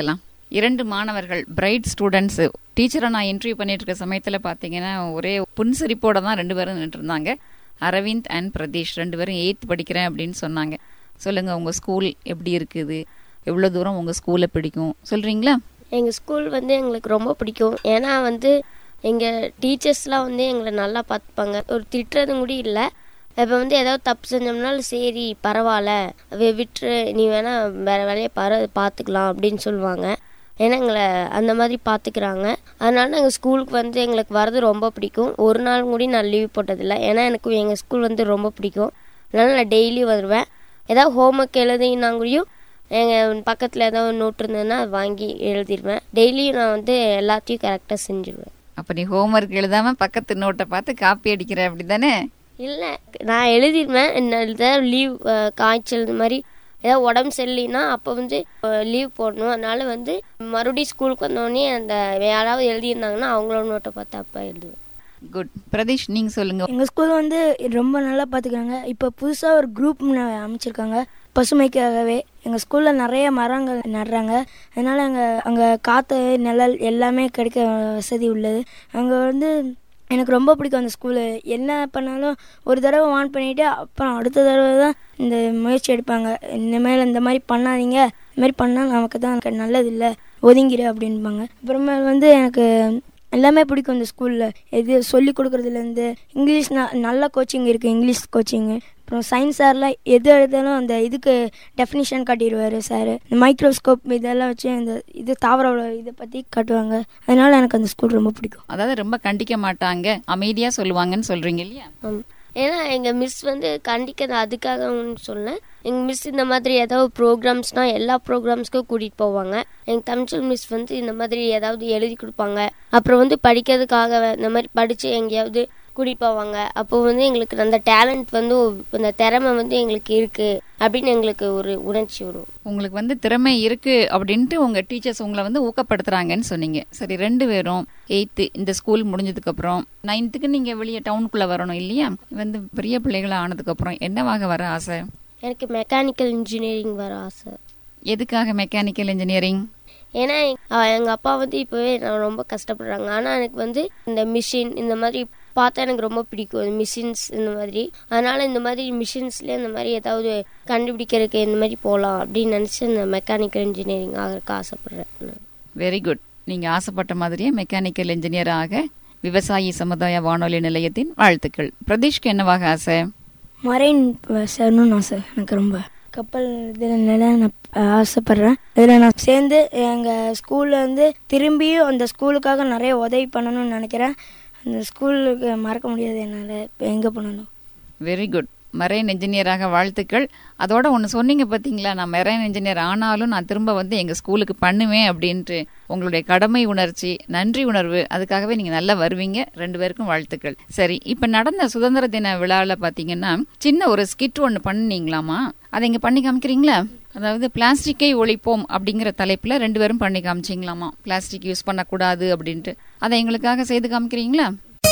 இரண்டு மாணவர்கள் பிரைட் ஸ்டூடெண்ட்ஸ் டீச்சரை நான் இன்டர்வியூ பண்ணிட்டு இருக்க சமயத்துல பாத்தீங்கன்னா ஒரே புன்சிரிப்போட தான் ரெண்டு பேரும் நின்று இருந்தாங்க அரவிந்த் அண்ட் பிரதீஷ் ரெண்டு பேரும் எயித் படிக்கிறேன் அப்படின்னு சொன்னாங்க சொல்லுங்க உங்க ஸ்கூல் எப்படி இருக்குது எவ்வளவு தூரம் உங்க ஸ்கூல்ல பிடிக்கும் சொல்றீங்களா எங்கள் ஸ்கூல் வந்து எங்களுக்கு ரொம்ப பிடிக்கும் ஏன்னா வந்து எங்கள் டீச்சர்ஸ்லாம் வந்து எங்களை நல்லா பார்த்துப்பாங்க ஒரு திட்டுறது கூட இல்லை இப்போ வந்து ஏதாவது தப்பு செஞ்சோம்னாலும் சரி பரவாயில்ல வி- விட்டுரு நீ வேணா வேற வேலையை பாரு அதை பார்த்துக்கலாம் அப்படின்னு சொல்லுவாங்க ஏன்னா எங்களை அந்த மாதிரி பார்த்துக்கிறாங்க அதனால நாங்கள் ஸ்கூலுக்கு வந்து எங்களுக்கு வர்றது ரொம்ப பிடிக்கும் ஒரு நாள் கூட நான் லீவ் போட்டதில்லை ஏன்னா எனக்கு எங்கள் ஸ்கூல் வந்து ரொம்ப பிடிக்கும் அதனால நான் டெய்லி வருவேன் ஏதாவது ஹோம்ஒர்க் எழுதினா கூடயும் எங்கள் பக்கத்தில் ஏதாவது நோட் இருந்ததுன்னா அதை வாங்கி எழுதிடுவேன் டெய்லியும் நான் வந்து எல்லாத்தையும் கரெக்டாக செஞ்சுருவேன் அப்ப நீ ஹோம்ஒர்க் எழுதாம பக்கத்து நோட்டை பார்த்து காப்பி அடிக்கிற அப்படிதானே இல்லை நான் எழுதிடுவேன் என்ன ஏதாவது லீவ் காய்ச்சல் இந்த மாதிரி ஏதாவது உடம்பு சரியில்லைன்னா அப்போ வந்து லீவ் போடணும் அதனால வந்து மறுபடியும் ஸ்கூலுக்கு வந்தோடனே அந்த யாராவது எழுதியிருந்தாங்கன்னா அவங்களோட நோட்டை பார்த்து அப்போ எழுதுவேன் குட் பிரதீஷ் நீங்க சொல்லுங்க எங்கள் ஸ்கூல் வந்து ரொம்ப நல்லா பார்த்துக்கிறாங்க இப்போ புதுசாக ஒரு குரூப் அமைச்சிருக்காங்க பசுமைக்காகவே எங்கள் ஸ்கூலில் நிறைய மரங்கள் நடுறாங்க அதனால் அங்கே அங்கே காற்று நிழல் எல்லாமே கிடைக்க வசதி உள்ளது அங்கே வந்து எனக்கு ரொம்ப பிடிக்கும் அந்த ஸ்கூலு என்ன பண்ணாலும் ஒரு தடவை வான் பண்ணிவிட்டு அப்புறம் அடுத்த தடவை தான் இந்த முயற்சி எடுப்பாங்க இனிமேல் இந்த மாதிரி பண்ணாதீங்க இந்த மாதிரி பண்ணால் நமக்கு தான் நல்லது இல்லை ஒதுங்கிடு அப்படின்பாங்க அப்புறமேல் வந்து எனக்கு எல்லாமே பிடிக்கும் இந்த ஸ்கூலில் எது சொல்லி கொடுக்குறதுலேருந்து இங்கிலீஷ் ந நல்ல கோச்சிங் இருக்குது இங்கிலீஷ் கோச்சிங்கு அப்புறம் சயின்ஸ் சார்லாம் எது எடுத்தாலும் அந்த இதுக்கு டெஃபினிஷன் காட்டிடுவார் சார் இந்த மைக்ரோஸ்கோப் இதெல்லாம் வச்சு இந்த இது தாவரோட இதை பற்றி காட்டுவாங்க அதனால எனக்கு அந்த ஸ்கூல் ரொம்ப பிடிக்கும் அதாவது ரொம்ப கண்டிக்க மாட்டாங்க அமைதியா சொல்லுவாங்கன்னு சொல்றீங்க இல்லையா ஆம். ஏன்னா எங்கள் மிஸ் வந்து கண்டிக்கிறது அதுக்காக சொல்ல எங்கள் மிஸ் இந்த மாதிரி ஏதாவது ப்ரோக்ராம்ஸ்னால் எல்லா ப்ரோக்ராம்ஸ்க்கும் கூட்டிகிட்டு போவாங்க எங்கள் தமிழ் மிஸ் வந்து இந்த மாதிரி ஏதாவது எழுதி கொடுப்பாங்க அப்புறம் வந்து படிக்கிறதுக்காக இந்த மாதிரி படித்து எங்கேயாவது கூட்டிகிட்டு போவாங்க அப்போ வந்து எங்களுக்கு அந்த டேலண்ட் வந்து அந்த திறமை வந்து எங்களுக்கு இருக்குது அப்படின்னு எங்களுக்கு ஒரு உணர்ச்சி வரும் உங்களுக்கு வந்து திறமை இருக்கு அப்படின்ட்டு உங்க டீச்சர்ஸ் உங்களை வந்து ஊக்கப்படுத்துறாங்கன்னு சொன்னீங்க சரி ரெண்டு பேரும் எயித்து இந்த ஸ்கூல் முடிஞ்சதுக்கு அப்புறம் நைன்த்துக்கு நீங்க வெளியே டவுனுக்குள்ள வரணும் இல்லையா வந்து பெரிய பிள்ளைகளா ஆனதுக்கு அப்புறம் என்னவாக வர ஆசை எனக்கு மெக்கானிக்கல் இன்ஜினியரிங் வர ஆசை எதுக்காக மெக்கானிக்கல் இன்ஜினியரிங் ஏன்னா எங்க- எங்க அப்பா வந்து இப்பவே நான் ரொம்ப கஷ்டப்படுறாங்க ஆனா எனக்கு வந்து இந்த மிஷின் இந்த மாதிரி பார்த்தா எனக்கு ரொம்ப பிடிக்கும் மிஷின்ஸ் இந்த மாதிரி அதனால இந்த மாதிரி மிஷின்ஸ்ல இந்த மாதிரி ஏதாவது கண்டுபிடிக்கிறதுக்கு இந்த மாதிரி போகலாம் அப்படின்னு நினைச்சு இந்த மெக்கானிக்கல் இன்ஜினியரிங் ஆகிறதுக்கு ஆசைப்படுறேன் நான். வெரி குட் நீங்க ஆசைப்பட்ட மாதிரியே மெக்கானிக்கல் இன்ஜினியர் ஆக விவசாயி சமுதாய வானொலி நிலையத்தின் வாழ்த்துக்கள் பிரதீஷ்க்கு என்னவாக ஆசை மரைன் சேரணும்னு ஆசை எனக்கு ரொம்ப கப்பல் இதில் நில நான் ஆசைப்படுறேன் இதில் நான் சேர்ந்து எங்கள் ஸ்கூலில் வந்து திரும்பியும் அந்த ஸ்கூலுக்காக நிறைய உதவி பண்ணணும்னு நினைக்கிறேன் அந்த ஸ்கூலுக்கு மறக்க முடியாது என்னால் இப்போ எங்கே பண்ணணும் வெரி குட் மெரைன் இன்ஜினியராக வாழ்த்துக்கள் அதோட ஒன்று சொன்னீங்க பார்த்தீங்களா நான் மெரைன் இன்ஜினியர் ஆனாலும் நான் திரும்ப வந்து எங்கள் ஸ்கூலுக்கு பண்ணுவேன் அப்படின்ட்டு உங்களுடைய கடமை உணர்ச்சி நன்றி உணர்வு அதுக்காகவே நீங்கள் நல்லா வருவீங்க ரெண்டு பேருக்கும் வாழ்த்துக்கள் சரி இப்போ நடந்த சுதந்திர தின விழாவில் பார்த்தீங்கன்னா சின்ன ஒரு ஸ்கிட் ஒன்று பண்ணீங்களாமா அதை இங்கே பண்ணி காமிக்கிறீங்களா அதாவது பிளாஸ்டிக்கை ஒழிப்போம் அப்படிங்கிற தலைப்பில் ரெண்டு பேரும் பண்ணி காமிச்சிங்களாமா பிளாஸ்டிக் யூஸ் பண்ணக்கூடாது அப்படின்ட்டு அதை எங்களுக்காக செய்து காமிக்கிறீங்களா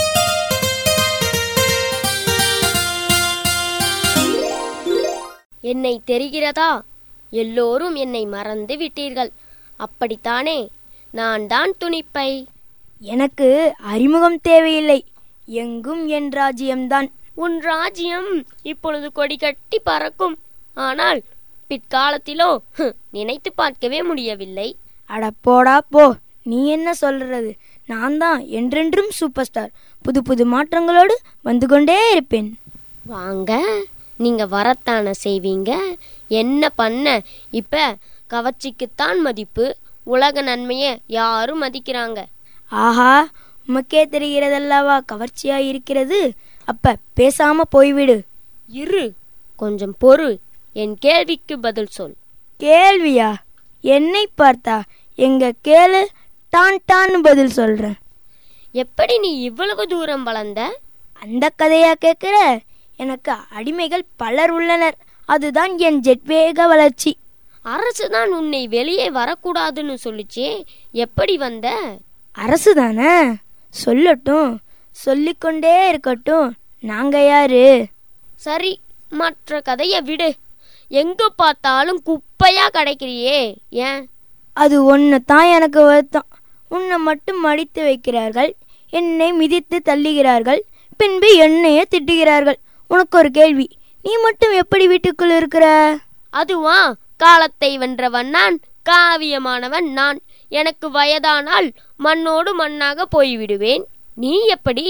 என்னை தெரிகிறதா எல்லோரும் என்னை மறந்து விட்டீர்கள் அப்படித்தானே நான் தான் துணிப்பை எனக்கு அறிமுகம் தேவையில்லை எங்கும் என் ராஜ்யம்தான் உன் ராஜ்யம் இப்பொழுது கொடி கட்டி பறக்கும் ஆனால் பிற்காலத்திலோ ஹ், நினைத்து பார்க்கவே முடியவில்லை அட போடா போ நீ என்ன சொல்றது நான் தான் என்றென்றும் சூப்பர் ஸ்டார் புது புது மாற்றங்களோடு வந்து கொண்டே இருப்பேன் வாங்க நீங்க வரத்தானே செய்வீங்க என்ன பண்ண இப்ப கவர்ச்சிக்குத்தான் மதிப்பு உலக நன்மையை யாரும் மதிக்கிறாங்க ஆஹா உமக்கே தெரிகிறதல்லவா கவர்ச்சியா இருக்கிறது அப்ப பேசாம போய்விடு இரு கொஞ்சம் பொறு என் கேள்விக்கு பதில் சொல் கேள்வியா என்னை பார்த்தா எங்க கேளு டான் டான்னு பதில் சொல்றேன் எப்படி நீ இவ்வளவு தூரம் வளர்ந்த அந்த கதையா கேட்கிற எனக்கு அடிமைகள் பலர் உள்ளனர் அதுதான் என் ஜெட்வேக வளர்ச்சி அரசுதான் உன்னை வெளியே வரக்கூடாதுன்னு சொல்லுச்சே எப்படி வந்த அரசு தானே சொல்லட்டும் சொல்லிக்கொண்டே இருக்கட்டும் நாங்க யாரு சரி மற்ற கதையை விடு எங்க பார்த்தாலும் குப்பையா கிடைக்கிறியே ஏன் அது ஒன்று தான் எனக்கு வருத்தம் உன்னை மட்டும் மடித்து வைக்கிறார்கள் என்னை மிதித்து தள்ளுகிறார்கள் பின்பு என்னையே திட்டுகிறார்கள் உனக்கு ஒரு கேள்வி நீ மட்டும் எப்படி வீட்டுக்குள் இருக்கிற அதுவா காலத்தை வென்றவன் நான் காவியமானவன் நான் எனக்கு வயதானால் மண்ணோடு மண்ணாக போய்விடுவேன் நீ எப்படி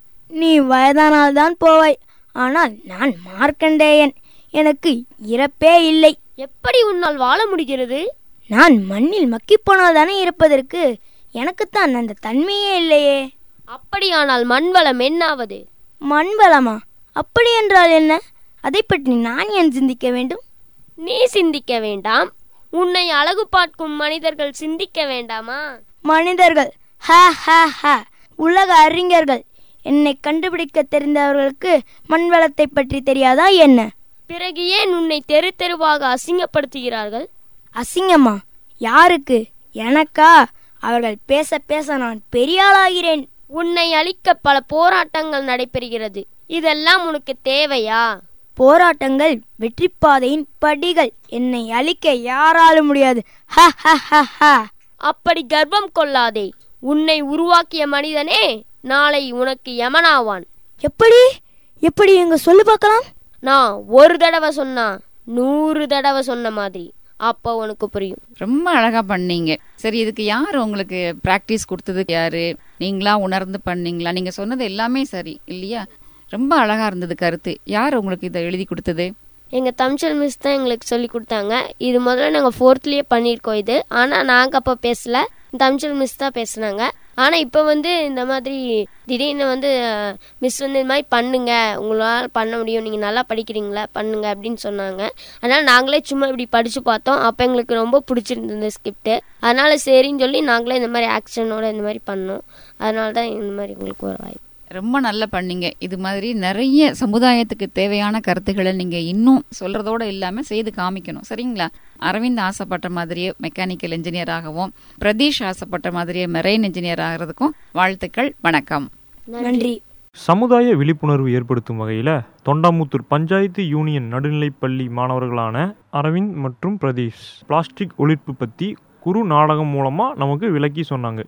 நீ வயதானால் தான் போவாய் ஆனால் நான் மார்க்கண்டேயன் எனக்கு இறப்பே இல்லை எப்படி உன்னால் வாழ முடிகிறது நான் மண்ணில் மக்கிப்போனால் தானே இருப்பதற்கு எனக்குத்தான் அந்த தன்மையே இல்லையே அப்படியானால் மண்வளம் என்னாவது மண்வளமா அப்படி என்றால் என்ன அதை பற்றி நான் ஏன் சிந்திக்க வேண்டும் நீ சிந்திக்க வேண்டாம் உன்னை அழகு பார்க்கும் மனிதர்கள் சிந்திக்க வேண்டாமா மனிதர்கள் ஹ ஹ ஹ உலக அறிஞர்கள் என்னை கண்டுபிடிக்க தெரிந்தவர்களுக்கு மண்வளத்தை பற்றி தெரியாதா என்ன பிறகு ஏன் உன்னை தெரு தெருவாக அசிங்கப்படுத்துகிறார்கள் அசிங்கமா யாருக்கு எனக்கா அவர்கள் பேச பேச நான் பெரிய ஆளாகிறேன் உன்னை அழிக்க பல போராட்டங்கள் நடைபெறுகிறது இதெல்லாம் உனக்கு தேவையா போராட்டங்கள் வெற்றி பாதையின் படிகள் என்னை அழிக்க யாராலும் முடியாது ஹ ஹ ஹ ஹ அப்படி கர்ப்பம் கொள்ளாதே உன்னை உருவாக்கிய மனிதனே நாளை உனக்கு யமனாவான் எப்படி எப்படி எங்க சொல்லு பார்க்கலாம் நான் ஒரு தடவை சொன்னா நூறு தடவை சொன்ன மாதிரி அப்போ உனக்கு புரியும் ரொம்ப அழகா பண்ணீங்க சரி இதுக்கு யார் உங்களுக்கு பிராக்டிஸ் கொடுத்தது யாரு நீங்களா உணர்ந்து பண்ணீங்களா நீங்க சொன்னது எல்லாமே சரி இல்லையா ரொம்ப அழகா இருந்தது கருத்து யார் உங்களுக்கு இதை எழுதி கொடுத்தது எங்க தமிழ் மிஸ் தான் எங்களுக்கு சொல்லி கொடுத்தாங்க இது முதல்ல நாங்க ஃபோர்த்லயே பண்ணியிருக்கோம் இது ஆனா நாங்க அப்ப பேசல தமிழ் மிஸ் தான் பேசுனாங்க ஆனா இப்ப வந்து இந்த மாதிரி திடீர்னு வந்து மிஸ் வந்து இந்த மாதிரி பண்ணுங்க உங்களால பண்ண முடியும் நீங்க நல்லா படிக்கிறீங்களா பண்ணுங்க அப்படின்னு சொன்னாங்க அதனால நாங்களே சும்மா இப்படி படிச்சு பார்த்தோம் அப்ப எங்களுக்கு ரொம்ப பிடிச்சிருந்தது இந்த ஸ்கிரிப்ட் அதனால சரின்னு சொல்லி நாங்களே இந்த மாதிரி ஆக்ஷனோட இந்த மாதிரி பண்ணோம் அதனால தான் இந்த மாதிரி உங்களுக்கு ஒரு வாய்ப்பு ரொம்ப நல்லா பண்ணீங்க இது மாதிரி நிறைய சமுதாயத்துக்கு தேவையான கருத்துக்களை நீங்க இன்னும் சொல்றதோட இல்லாம செய்து காமிக்கணும் சரிங்களா அரவிந்த் ஆசைப்பட்ட மாதிரியே மெக்கானிக்கல் இன்ஜினியர் ஆகவும் பிரதீஷ் ஆசைப்பட்ட மாதிரியே மெரைன் இன்ஜினியர் ஆகிறதுக்கும் வாழ்த்துக்கள் வணக்கம் நன்றி சமுதாய விழிப்புணர்வு ஏற்படுத்தும் வகையில் தொண்டாமுத்தூர் பஞ்சாயத்து யூனியன் நடுநிலைப்பள்ளி மாணவர்களான அரவிந்த் மற்றும் பிரதீஷ் பிளாஸ்டிக் ஒழிப்பு பற்றி குறு நாடகம் மூலமாக நமக்கு விளக்கி சொன்னாங்க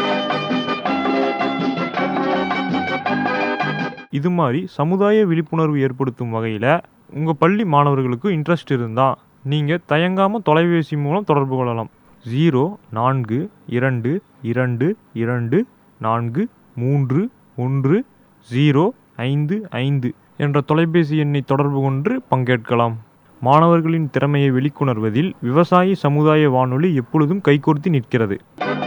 இது மாதிரி சமுதாய விழிப்புணர்வு ஏற்படுத்தும் வகையில் உங்கள் பள்ளி மாணவர்களுக்கு இன்ட்ரெஸ்ட் இருந்தால் நீங்கள் தயங்காமல் தொலைபேசி மூலம் தொடர்பு கொள்ளலாம் ஜீரோ நான்கு இரண்டு இரண்டு இரண்டு நான்கு மூன்று ஒன்று ஜீரோ ஐந்து ஐந்து என்ற தொலைபேசி எண்ணை தொடர்பு கொண்டு பங்கேற்கலாம் மாணவர்களின் திறமையை வெளிக்கொணர்வதில் விவசாயி சமுதாய வானொலி எப்பொழுதும் கைகோர்த்து நிற்கிறது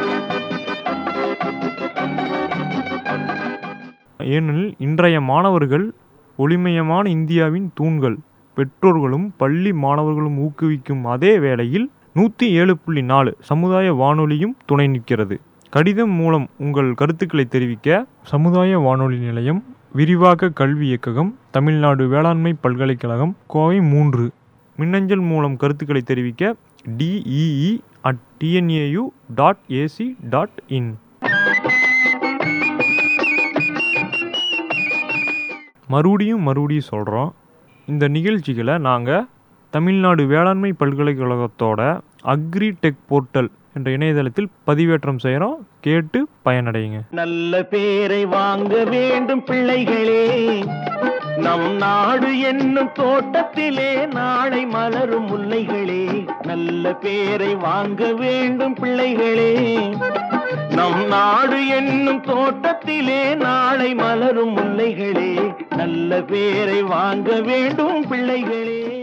ஏனெனில் இன்றைய மாணவர்கள் ஒளிமயமான இந்தியாவின் தூண்கள் பெற்றோர்களும் பள்ளி மாணவர்களும் ஊக்குவிக்கும் அதே வேளையில் நூற்றி ஏழு புள்ளி நாலு சமுதாய வானொலியும் துணை நிற்கிறது கடிதம் மூலம் உங்கள் கருத்துக்களை தெரிவிக்க சமுதாய வானொலி நிலையம் விரிவாக்க கல்வி இயக்ககம் தமிழ்நாடு வேளாண்மை பல்கலைக்கழகம் கோவை மூன்று மின்னஞ்சல் மூலம் கருத்துக்களை தெரிவிக்க DEE at TNAU dot AC dot in மறுபடியும் மறுபடியும் சொல்கிறோம் இந்த நிகழ்ச்சிகளை நாங்கள் தமிழ்நாடு வேளாண்மை பல்கலைக்கழகத்தோட அக்ரி டெக் போர்ட்டல் என்ற இணையதளத்தில் பதிவேற்றம் செய்கிறோம் கேட்டு பயனடையுங்க நல்ல பேரை வாங்க வேண்டும் பிள்ளைகளே நம் நாடு என்னும் தோட்டத்திலே நாளை மலரும் முல்லைகளே நல்ல பேரை வாங்க வேண்டும் பிள்ளைகளே நம் நாடு என்னும் தோட்டத்திலே நாளை மலரும் முல்லைகளே நல்ல பேரை வாங்க வேண்டும் பிள்ளைகளே